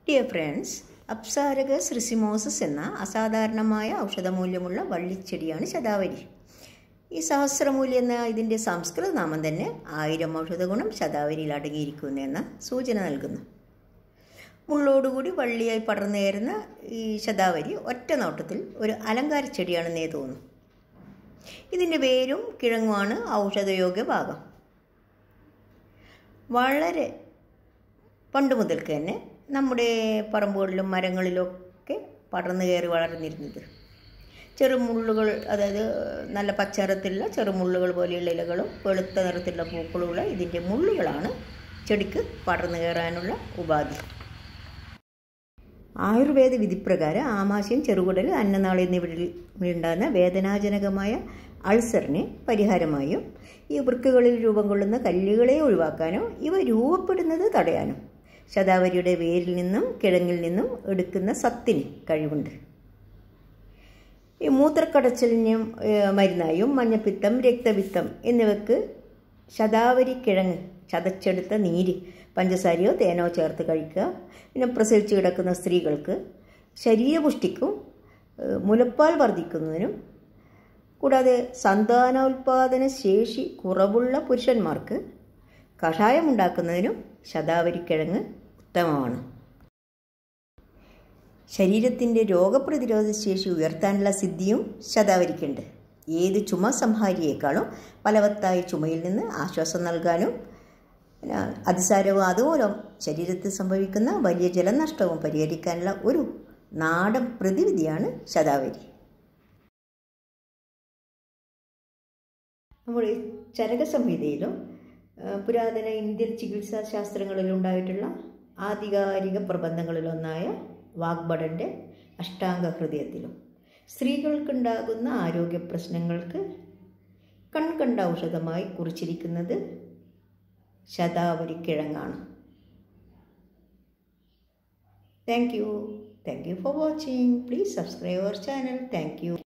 dear friends അപ്സാരകസ് റിസിമോസസ് എന്ന അസാധാരണമായ ഔഷധമൂല്യമുള്ള വള്ളിച്ചെടിയാണ് ശതാവരി ഈ സഹസ്രമൂല്യം എന്ന ഇതിൻ്റെ സംസ്കൃത നാമം തന്നെ ആയിരം ഔഷധഗുണം ശതാവരിയിൽ അടങ്ങിയിരിക്കുന്നു എന്ന സൂചന നൽകുന്നു മുള്ളോടുകൂടി വള്ളിയായി പടർന്നു കയറുന്ന ഈ ശതാവരി ഒറ്റ നോട്ടത്തിൽ ഒരു അലങ്കാര ചെടിയാണെന്നേ തോന്നുന്നു ഇതിൻ്റെ വേരും കിഴങ്ങുമാണ് ഔഷധയോഗ്യ ഭാഗം വളരെ പണ്ട് മുതൽക്ക് തന്നെ നമ്മുടെ പറമ്പുകളിലും മരങ്ങളിലൊക്കെ പടർന്നു കയറി വളർന്നിരുന്നത് ചെറുമുള്ളുകൾ അതായത് നല്ല പച്ച നിറത്തിലുള്ള ചെറുമുള്ളുകൾ പോലെയുള്ള ഇലകളും വെളുത്ത നിറത്തിലുള്ള പൂക്കളുള്ള ഇതിൻ്റെ മുള്ളുകളാണ് ചെടിക്ക് പടർന്നു കയറാനുള്ള ഉപാധി ആയുർവേദ വിധിപ്രകാരം ആമാശയം ചെറുകുടൽ അന്നനാള എന്നിവയിൽ ഉണ്ടാകുന്ന വേദനാജനകമായ അൾസറിന് പരിഹാരമായും ഈ വൃക്കുകളിൽ രൂപം കൊള്ളുന്ന കല്ലുകളെ ഒഴിവാക്കാനോ ഇവ രൂപപ്പെടുന്നത് തടയാനും ശതാവരിയുടെ വേരിൽ നിന്നും കിഴങ്ങിൽ നിന്നും എടുക്കുന്ന സത്തിന് കഴിവുണ്ട് ഈ മൂത്രക്കടച്ചിലിന് മരുന്നായും മഞ്ഞപ്പിത്തം രക്തപിത്തം എന്നിവയ്ക്ക് ശതാവരി കിഴങ്ങ് ചതച്ചെടുത്ത നീര് പഞ്ചസാരയോ തേനോ ചേർത്ത് കഴിക്കുക പിന്നെ പ്രസവിച്ച് കിടക്കുന്ന സ്ത്രീകൾക്ക് ശരീരപുഷ്ടിക്കും മുലപ്പാൽ വർദ്ധിക്കുന്നതിനും കൂടാതെ സന്താനോൽപാദന ശേഷി കുറവുള്ള പുരുഷന്മാർക്ക് കഷായം ഉണ്ടാക്കുന്നതിനും ശതാവരിക്കിഴങ്ങ് ഉത്തമമാണ് ശരീരത്തിൻ്റെ രോഗപ്രതിരോധ ശേഷി ഉയർത്താനുള്ള സിദ്ധിയും ശതാവരിക്കുണ്ട് ഏത് ചുമ സംഹാരിയേക്കാളും ഫലവത്തായ ചുമയിൽ നിന്ന് ആശ്വാസം നൽകാനും അതിസാരവും അതുമൂലം ശരീരത്തിൽ സംഭവിക്കുന്ന വലിയ ജലനഷ്ടവും പരിഹരിക്കാനുള്ള ഒരു നാടൻ പ്രതിവിധിയാണ് ശതാവരി നമ്മൾ ചരക സംഹിതയിലും പുരാതന ഇന്ത്യൻ ചികിത്സാ ശാസ്ത്രങ്ങളിലും ഉണ്ടായിട്ടുള്ള ആധികാരിക പ്രബന്ധങ്ങളിലൊന്നായ വാഗ്ഭടൻ്റെ അഷ്ടാംഗ ഹൃദയത്തിലും സ്ത്രീകൾക്കുണ്ടാകുന്ന ആരോഗ്യ പ്രശ്നങ്ങൾക്ക് കൺകണ്ട ഔഷധമായി കുറിച്ചിരിക്കുന്നത് ശതാവരി കിഴങ്ങാണ് thank you thank you for watching please subscribe our channel thank U